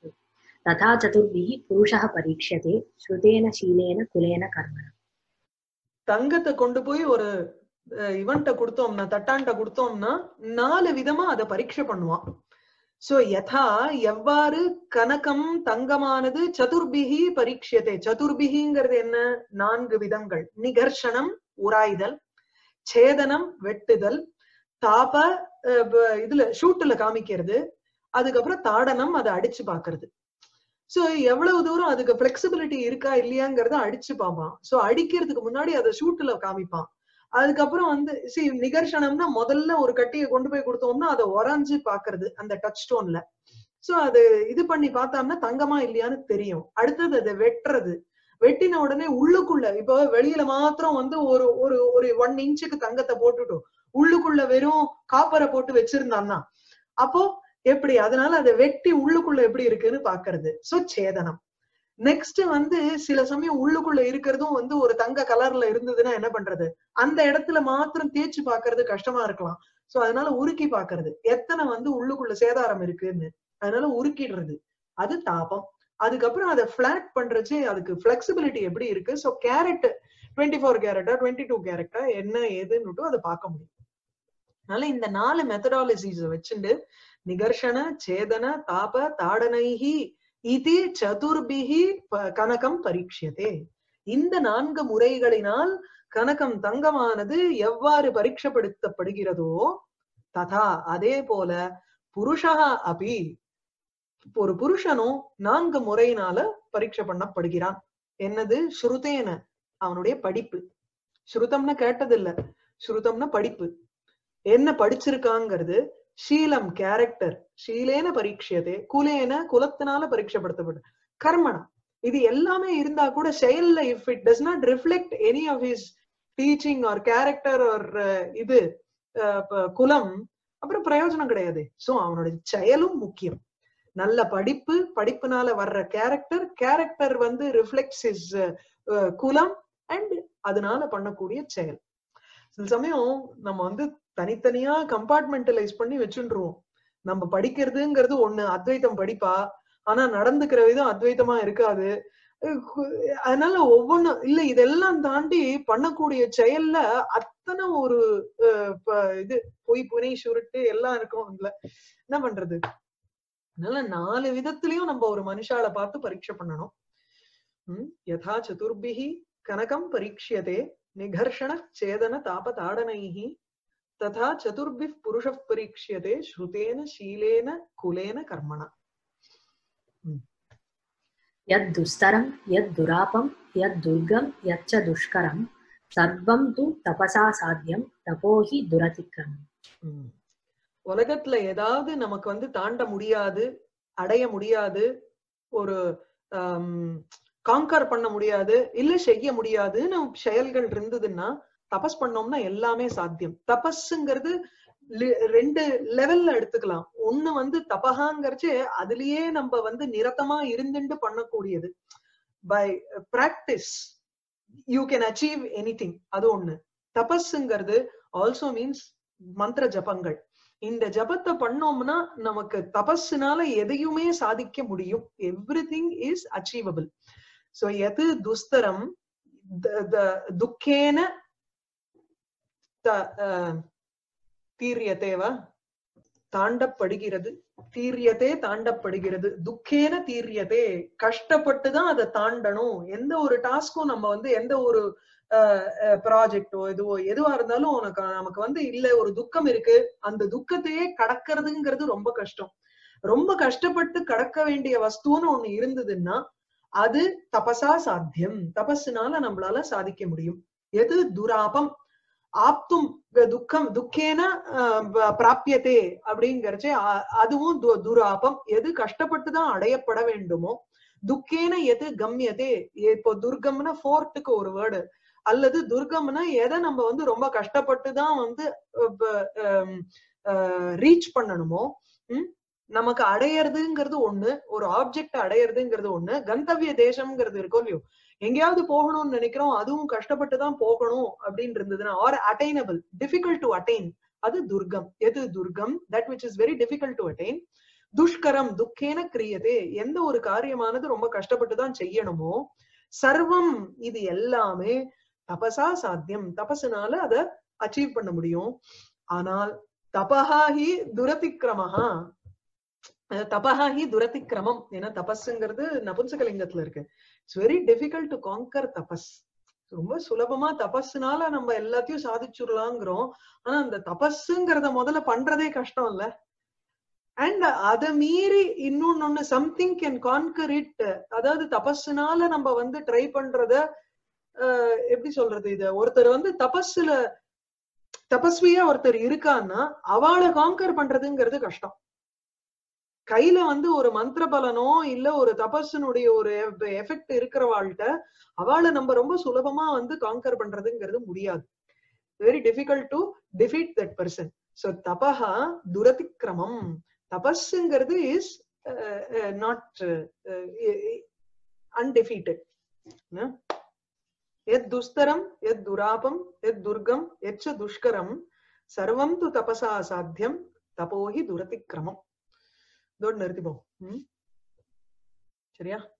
[SPEAKER 2] तथा चतुर्भिः पुरुषः परीक्ष्यते श्रुतेन शीलेन कुलेन कर्मणा
[SPEAKER 1] தங்கத்தை கொண்டு போய் ஒரு இவன்ட்ட கொடுத்தோம்னா தட்டான்ட்ட கொடுத்தோம்னா நாலு விதமா அதை பரீட்சை பண்ணுவான் சோ யதா எவ்வாறு கனகம் தங்கமானது சதுர்பிகி பரீட்சியத்தை சதுர்பிகிங்கிறது என்ன நான்கு விதங்கள் நிகர்ஷனம் உராய்தல் சேதனம் வெட்டுதல் தாப அஹ், ப- இதுல ஷூட்டுல காமிக்கிறது அதுக்கப்புறம் தாடனம் அதை அடிச்சு பாக்குறது சோ எவ்வளவு தூரம் அதுக்கு பிளெக்சிபிலிட்டி இருக்கா இல்லையாங்கிறத அடிச்சு பார்ப்பான் சோ அடிக்கிறதுக்கு முன்னாடி அதை ஷூட்டுல காமிப்பான் அதுக்கப்புறம் வந்து சி நிகர்ஷனம்னா முதல்ல ஒரு கட்டியை கொண்டு போய் கொடுத்தோம்னா அதை உறைஞ்சு பாக்குறது அந்த டச் ஸ்டோன்ல சோ அது இது பண்ணி பார்த்தோம்னா தங்கமா இல்லையான்னு தெரியும் அடுத்தது அதை வெட்டுறது வெட்டின உடனே உள்ளுக்குள்ள இப்போ வெளியில மாத்திரம் வந்து ஒரு ஒரு ஒரு ஒன் இன்ச்சுக்கு தங்கத்தை போட்டுட்டோம் உள்ளுக்குள்ள வெறும் காப்பரை போட்டு வச்சிருந்தான்னா அப்போ எப்படி அதனால அதை வெட்டி உள்ளுக்குள்ள எப்படி இருக்குன்னு பாக்குறது சோ சேதனம் நெக்ஸ்ட் வந்து சில சமயம் உள்ளுக்குள்ள இருக்கிறதும் வந்து ஒரு தங்க கலர்ல இருந்ததுன்னா என்ன பண்றது அந்த இடத்துல மாத்திரம் தேய்ச்சு பாக்குறது கஷ்டமா இருக்கலாம் சோ அதனால உருக்கி பாக்குறது எத்தனை வந்து உள்ளுக்குள்ள சேதாரம் இருக்குன்னு அதனால உருக்கிடுறது அது தாபம் அதுக்கப்புறம் அதை பிளாட் பண்றச்சு அதுக்கு பிளெக்சிபிலிட்டி எப்படி இருக்கு சோ கேரட் டுவெண்ட்டி ஃபோர் கேரட்டா டுவெண்ட்டி டூ கேரட்டா என்ன ஏதுன்னுட்டும் அதை பார்க்க முடியும் அதனால இந்த நாலு மெத்தடாலஜிஸ் வச்சுண்டு நிகர்ஷன சேதன தாப தாடனைஹி இது சதுர்பிகி ப- கனகம் பரீட்சியதே இந்த நான்கு முறைகளினால் கனகம் தங்கமானது எவ்வாறு பரீட்சப்படுத்தப்படுகிறதோ ததா அதே போல புருஷா அபி ஒரு புருஷனும் நான்கு முறையினால பரீட்சை பண்ணப்படுகிறான் என்னது ஸ்ருதேன அவனுடைய படிப்பு ஸ்ருதம்னா கேட்டதில்ல ஸ்ருதம்னா படிப்பு என்ன படிச்சிருக்காங்கிறது ஷீலம் கேரக்டர் ஷீலேன பரீட்சியதே குலேன குலத்தினால பரீட்சப்படுத்தப்படு கர்மணா இது எல்லாமே இருந்தா கூட செயல்ல if it does not reflect any of his teaching or character or இது அஹ், ப- குலம் அப்புறம் பிரயோஜனம் கிடையாது சோ அவனோட செயலும் முக்கியம் நல்ல படிப்பு படிப்புனால வர்ற கேரக்டர் கேரக்டர் வந்து ரிஃப்ளெக்ட்ஸ் இஸ் குலம் அண்ட் அதனால பண்ணக்கூடிய செயல் சில சமயம் நம்ம வந்து தனித்தனியா கம்பார்ட்மெண்டலைஸ் பண்ணி வச்சுருவோம் நம்ம படிக்கிறதுங்கிறது ஒண்ணு அத்வைத்தம் படிப்பா ஆனா நடந்துக்கிற விதம் அத்வைத்தமா இருக்காது அஹ் கு- அதனால ஒவ்வொன்னும் இல்ல இதெல்லாம் தாண்டி பண்ணக்கூடிய செயல்ல அத்தனை ஒரு அஹ், ப- இது பொய் புனை சுருட்டு எல்லாம் இருக்கும் இதுல என்ன பண்றது அதனால நாலு விதத்திலயும் நம்ம ஒரு மனுஷால பார்த்து பரீட்சை பண்ணணும் உம் யதா சதுர்பிஹி கனகம் பரீட்சியதே நிகர்ஷண சேதன தாப தாடனைஹி ததா சதுர்பிப் புருஷ பரீட்சியதே ஸ்ருதேன ஷீலேன குலேன கர்மணா
[SPEAKER 2] यद्दुस्तरं यद्दुरापं यद्दुर्गं यच्च दुष्करं सर्वं तु तपसा साध्यं तपो हि दुरतिक्रमम्
[SPEAKER 1] உம் உலகத்துல ஏதாவது நமக்கு வந்து தாண்ட முடியாது அடைய முடியாது ஒரு காங்கர் பண்ண முடியாது இல்ல செய்ய முடியாதுன்னு செயல்கள் இருந்ததுன்னா தபஸ் பண்ணோம்னா எல்லாமே சாத்தியம் தபஸ்ங்கிறது லி- ரெண்டு லெவல்ல எடுத்துக்கலாம் ஒண்ணு வந்து தபகாங்கிறச்சு அதுலயே நம்ம வந்து நிரத்தமா இருந்துட்டு பண்ணக்கூடியது by practice you can achieve anything அது ஒண்ணு தபஸ்ங்கிறது ஆல்சோ மீன்ஸ் மந்திர ஜபங்கள் இந்த ஜபத்தை பண்ணோம்னா நமக்கு தபஸ்னால எதையுமே சாதிக்க முடியும் everything is achievable so எது துஸ்தரம் த- த- துக்கேன த- அஹ், தீரியத்தேவா தாண்டப்படுகிறது தீரியதே தாண்டப்படுகிறது துக்கேன தீரியதே கஷ்டப்பட்டுதான் அதை தாண்டணும் எந்த ஒரு டாஸ்க்கும் நம்ம வந்து எந்த ஒரு ப்ராஜெக்டோ இதுவோ எதுவா இருந்தாலும் உனக்கு நமக்கு வந்து இல்ல ஒரு துக்கம் இருக்கு அந்த துக்கத்தையே கடக்கிறதுங்கிறது ரொம்ப கஷ்டம் ரொம்ப கஷ்டப்பட்டு கடக்க வேண்டிய வஸ்துன்னு ஒண்ணு இருந்ததுன்னா அது தபசா சாத்தியம் தபஸுனால நம்மளால சாதிக்க முடியும் எது துராபம் ஆப்தும் க- துக்கம் துக்கேன ஆஹ் ப- பிராப்பியதே அப்படிங்கறச்சே அ- அதுவும் து- துராபம் எது கஷ்டப்பட்டுதான் அடையப்பட வேண்டுமோ துக்கேன எது கம்யதே இப்போ துர்கம்னா ஃபோர்ட்டுக்கு ஒரு வேர்டு அல்லது துர்கம்னா எதை நம்ம வந்து ரொம்ப கஷ்டப்பட்டு தான் வந்து ரீச் பண்ணணுமோ ம்? நமக்கு அடையறதுங்கிறது ஒண்ணு ஒரு ஆப்ஜெக்ட் அடையறதுங்கிறது ஒண்ணு கந்தவிய தேசம்ங்கிறது இருக்கும் இல்லையோ எங்கேயாவது போகணும்னு நினைக்கிறோம் அதுவும் கஷ்டப்பட்டு தான் போகணும் அப்படின்னு இருந்ததுன்னா are attainable difficult to attain அது துர்கம் எது துர்கம் that which is very difficult to attain துஷ்கரம் துக்கேன கிரியதே எந்த ஒரு காரியமானது ரொம்ப கஷ்டப்பட்டு தான் செய்யணுமோ சர்வம் இது எல்லாமே தபசா சாத்தியம் தபசுனால அத அச்சீவ் பண்ண முடியும் ஆனால் தபஹாஹி துரதிக்கிரமஹா அஹ் தபஹாஹி துரதிக்கிரமம் ஏன்னா தபஸுங்கிறது நபும்சகலிங்கத்துல இருக்கு it's very difficult to conquer தபஸ் ரொம்ப சுலபமா தபஸ்னால நம்ம எல்லாத்தையும் சாதிச்சுடலாங்கிறோம் ஆனா அந்த தபஸுங்கிறத முதல்ல பண்றதே கஷ்டம் இல்ல அண்ட் அத மீறி இன்னொன்னு சம்திங் கேன் கான்கர் இட் அதாவது தபஸ்னால நம்ம வந்து ட்ரை பண்றத அஹ், எப்படி சொல்றது இது ஒருத்தர் வந்து தபஸ்ல தபஸ்வியா ஒருத்தர் இருக்கான்னா அவளை காங்கர் பண்றதுங்கிறது கஷ்டம் கையில வந்து ஒரு மந்திர பலனோ இல்ல ஒரு தபஸினுடைய ஒரு எஃபெக்ட் இருக்கிறவாள்கிட்ட அவளை நம்ம ரொம்ப சுலபமா வந்து காங்கர் பண்றதுங்கிறது முடியாது very difficult to defeat that person so தபஹா துரதிக்கிரமம் தபஸுங்கிறது இஸ் நாட் அன்டிஃபீட்டட் எத் துஸ்தரம் எத் துராபம் எத் துர்கம் எச்ச துஷ்கரம் சர்வம் து தபசா சாத்தியம் தபோஹி துரதிக்கிரமம் இதோடு நிறுத்திப்போம் ம்? சரியா